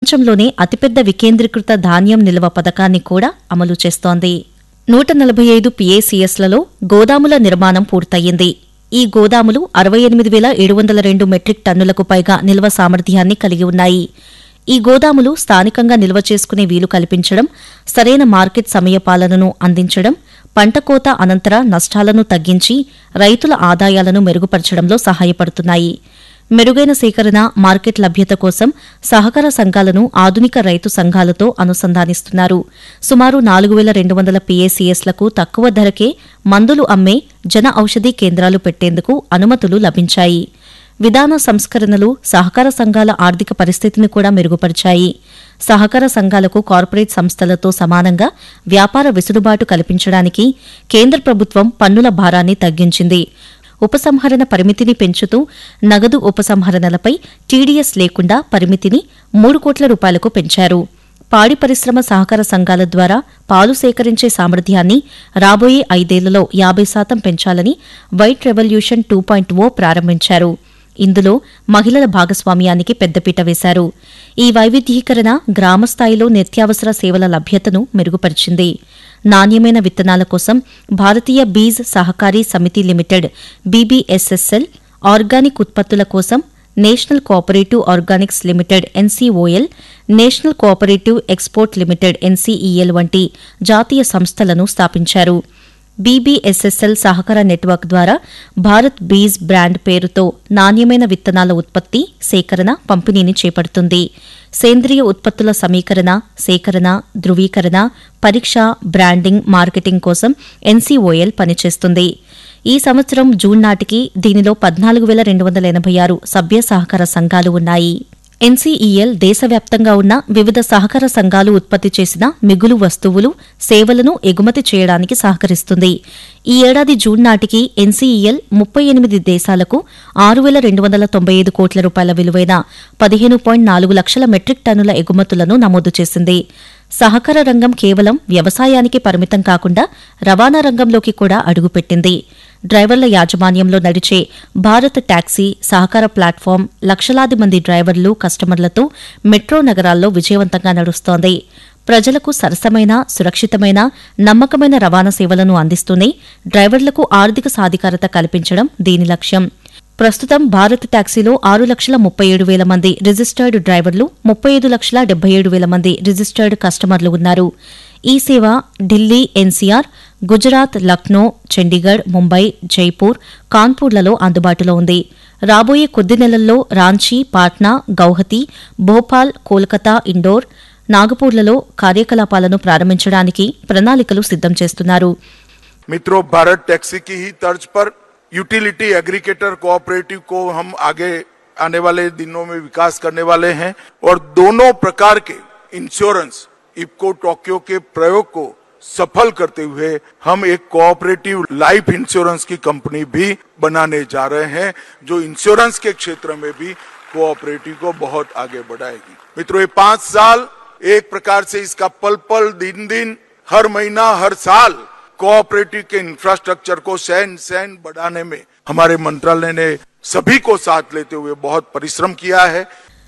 ప్రపంచంలోనే అతిపెద్ద వికేంద్రీకృత ధాన్యం నిల్వ పథకాన్ని కూడా అమలు చేస్తోంది నూట నలభై ఐదు పీఏసీఎస్లలో గోదాముల నిర్మాణం పూర్తయింది ఈ గోదాములు అరవై ఎనిమిది వేల ఏడు వందల రెండు మెట్రిక్ టన్నులకు పైగా నిల్వ సామర్థ్యాన్ని కలిగి ఉన్నాయి ఈ గోదాములు స్థానికంగా నిల్వ చేసుకునే వీలు కల్పించడం సరైన మార్కెట్ సమయపాలనను అందించడం పంట కోత అనంతర నష్టాలను తగ్గించి రైతుల ఆదాయాలను మెరుగుపరచడంలో సహాయపడుతున్నాయి మెరుగైన సేకరణ మార్కెట్ లభ్యత కోసం సహకార సంఘాలను ఆధునిక రైతు సంఘాలతో అనుసంధానిస్తున్నారు సుమారు నాలుగు వేల రెండు వందల పీఏసీఎస్లకు తక్కువ ధరకే మందులు అమ్మే జన ఔషధీ కేంద్రాలు పెట్టేందుకు అనుమతులు లభించాయి విధాన సంస్కరణలు సహకార సంఘాల ఆర్థిక పరిస్థితిని కూడా మెరుగుపరిచాయి సహకార సంఘాలకు కార్పొరేట్ సంస్థలతో సమానంగా వ్యాపార వెసులుబాటు కల్పించడానికి కేంద్ర ప్రభుత్వం పన్నుల భారాన్ని తగ్గించింది ఉపసంహరణ పరిమితిని పెంచుతూ నగదు ఉపసంహరణలపై టీడీఎస్ లేకుండా పరిమితిని మూడు కోట్ల రూపాయలకు పెంచారు పాడి పరిశ్రమ సహకార సంఘాల ద్వారా పాలు సేకరించే సామర్థ్యాన్ని రాబోయే ఐదేళ్లలో యాభై శాతం పెంచాలని white revolution two point O ప్రారంభించారు ఇందులో మహిళల భాగస్వామ్యానికి పెద్దపీట వేశారు ఈ వైవిధ్యీకరణ గ్రామస్థాయిలో నిత్యావసర సేవల లభ్యతను మెరుగుపరిచింది నాణ్యమైన విత్తనాల కోసం భారతీయ బీజ్ సహకారీ సమితి లిమిటెడ్ బీబీఎస్ఎస్ఎల్ ఆర్గానిక్ ఉత్పత్తుల కోసం National Cooperative Organics Limited NCOL National Cooperative Export Limited NCEL వంటి జాతీయ సంస్థలను స్థాపించారు బీబీఎస్ఎస్ఎల్ సహకార నెట్వర్క్ ద్వారా భారత్ బీజ్ బ్రాండ్ పేరుతో నాణ్యమైన విత్తనాల ఉత్పత్తి సేకరణ పంపిణీని చేపడుతుంది సేంద్రియ ఉత్పత్తుల సమీకరణ సేకరణ ధృవీకరణ పరీక్ష బ్రాండింగ్ మార్కెటింగ్ కోసం ఎన్సీఓఎల్ పనిచేస్తుంది ఈ సంవత్సరం జూన్ నాటికి దీనిలో పద్నాలుగు వేల రెండు వందల ఎనభై ఆరు సభ్య సహకార సంఘాలు ఉన్నాయి ఎన్సీఈఎల్ దేశవ్యాప్తంగా ఉన్న వివిధ సహకార సంఘాలు ఉత్పత్తి చేసిన మిగులు వస్తువులు సేవలను ఎగుమతి చేయడానికి సహకరిస్తుంది ఈ ఏడాది జూన్ నాటికి ఎన్సీఈఎల్ ముప్పై ఎనిమిది దేశాలకు ఆరు వేల రెండు వందల తొంభై ఐదు కోట్ల రూపాయల విలువైన పదిహేను పాయింట్ నాలుగు లక్షల మెట్రిక్ టన్నుల ఎగుమతులను నమోదు చేసింది సహకార రంగం కేవలం వ్యవసాయానికి పరిమితం కాకుండా రవాణా రంగంలోకి కూడా అడుగుపెట్టింది డ్రైవర్ల యాజమాన్యంలో నడిచే భారత్ టాక్సీ సహకార ప్లాట్ఫామ్ లక్షలాది మంది డ్రైవర్లు కస్టమర్లతో మెట్రో నగరాల్లో విజయవంతంగా నడుస్తోంది ప్రజలకు సరసమైన సురక్షితమైన నమ్మకమైన రవాణా సేవలను అందిస్తూనే డ్రైవర్లకు ఆర్థిక సాధికారత కల్పించడం దీని లక్ష్యం ప్రస్తుతం భారత్ టాక్సీలో ఆరు లక్షల ముప్పై ఏడు వేల మంది రిజిస్టర్డ్ డ్రైవర్లు ముప్పై ఐదు లక్షల డెబ్బై ఏడు వేల మంది రిజిస్టర్డ్ కస్టమర్లు ఉన్నారు ఈ సేవ ఢిల్లీ ఎన్సీఆర్ గుజరాత్ లక్నో చండీగఢ్ ముంబై జైపూర్ కాన్పూర్లలో అందుబాటులో ఉంది రాబోయే కొద్ది నెలల్లో రాంచీ పాట్నా గౌహతి భోపాల్ కోల్కతా ఇండోర్ నాగపూర్లలో కార్యకలాపాలను ప్రారంభించడానికి ప్రణాళికలు సిద్దం చేస్తున్నారు मित्रों भारत टैक्सी की ही तर्ज पर यूटिलिटी एग्रीगेटर कोऑपरेटिव को हम आगे आने वाले दिनों में विकास करने वाले हैं और दोनों प्रकार के इंश्योरेंस इपको टोक्यो के प्रयोग को सफल करते हुए हम एक कोऑपरेटिव लाइफ इंश्योरेंस की कंपनी भी बनाने जा रहे हैं जो इंश्योरेंस के क्षेत्र में भी कोऑपरेटिव को बहुत आगे बढ़ाएगी मित्रों ये पांच साल एक प्रकार से इसका पल पल दिन दिन हर महीना हर साल कोऑपरेटिव के इंफ्रास्ट्रक्चर को सैन सैन बढ़ाने में हमारे मंत्रालय ने सभी को साथ लेते हुए बहुत परिश्रम किया है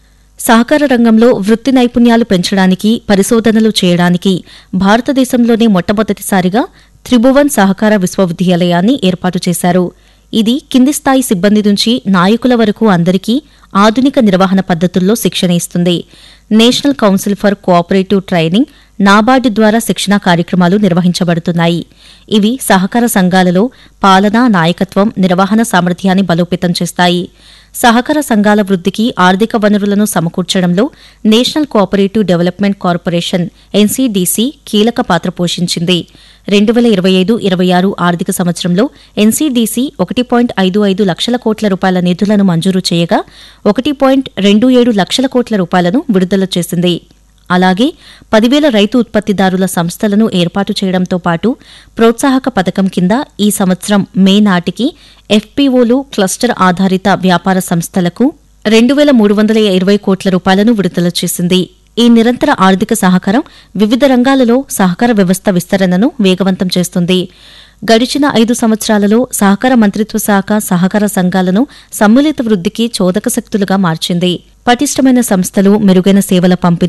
సహకార రంగంలో వృత్తి నైపుణ్యాలు పెంచడానికి పరిశోధనలు చేయడానికి భారతదేశంలోనే మొట్టమొదటిసారిగా త్రిభువన్ సహకార విశ్వవిద్యాలయాన్ని ఏర్పాటు చేశారు ఇది కింది స్థాయి సిబ్బంది నుంచి నాయకుల వరకు అందరికీ ఆధునిక నిర్వహణ పద్ధతుల్లో శిక్షణ ఇస్తుంది National Council for Cooperative Training NABARD ద్వారా శిక్షణా కార్యక్రమాలు నిర్వహించబడుతున్నాయి ఇవి సహకార సంఘాలలో పాలన నాయకత్వం నిర్వహణ సామర్థ్యాన్ని బలోపేతం చేస్తాయి సహకార సంఘాల వృద్ధికి ఆర్థిక వనరులను సమకూర్చడంలో National Cooperative Development Corporation NCDC కీలక పాత్ర పోషించింది రెండు వేల ఇరవై ఐదు ఇరవై ఆరు ఆర్థిక సంవత్సరంలో ఎన్సీడీసీ ఒకటి పాయింట్ ఐదు ఐదు లక్షల కోట్ల రూపాయల నిధులను మంజూరు చేయగా ఒకటి పాయింట్ రెండు ఏడు లక్షల కోట్ల రూపాయలను విడుదల చేసింది అలాగే పదివేల రైతు ఉత్పత్తిదారుల సంస్థలను ఏర్పాటు చేయడంతో పాటు ప్రోత్సాహక పథకం కింద ఈ సంవత్సరం మే నాటికి ఎఫ్పీఓలు క్లస్టర్ ఆధారిత వ్యాపార సంస్థలకు రెండు వేల మూడు వందల ఇరవై కోట్ల రూపాయలను విడుదల చేసింది ఈ నిరంతర ఆర్థిక సహకారం వివిధ రంగాలలో సహకార వ్యవస్థ విస్తరణను వేగవంతం చేస్తుంది గడిచిన ఐదు సంవత్సరాలలో సహకార మంత్రిత్వ శాఖ సహకార సంఘాలను సమ్మిళిత వృద్ధికి చోదక శక్తులుగా మార్చింది పటిష్టమైన సంస్థలు మెరుగైన సేవల పంపిణీ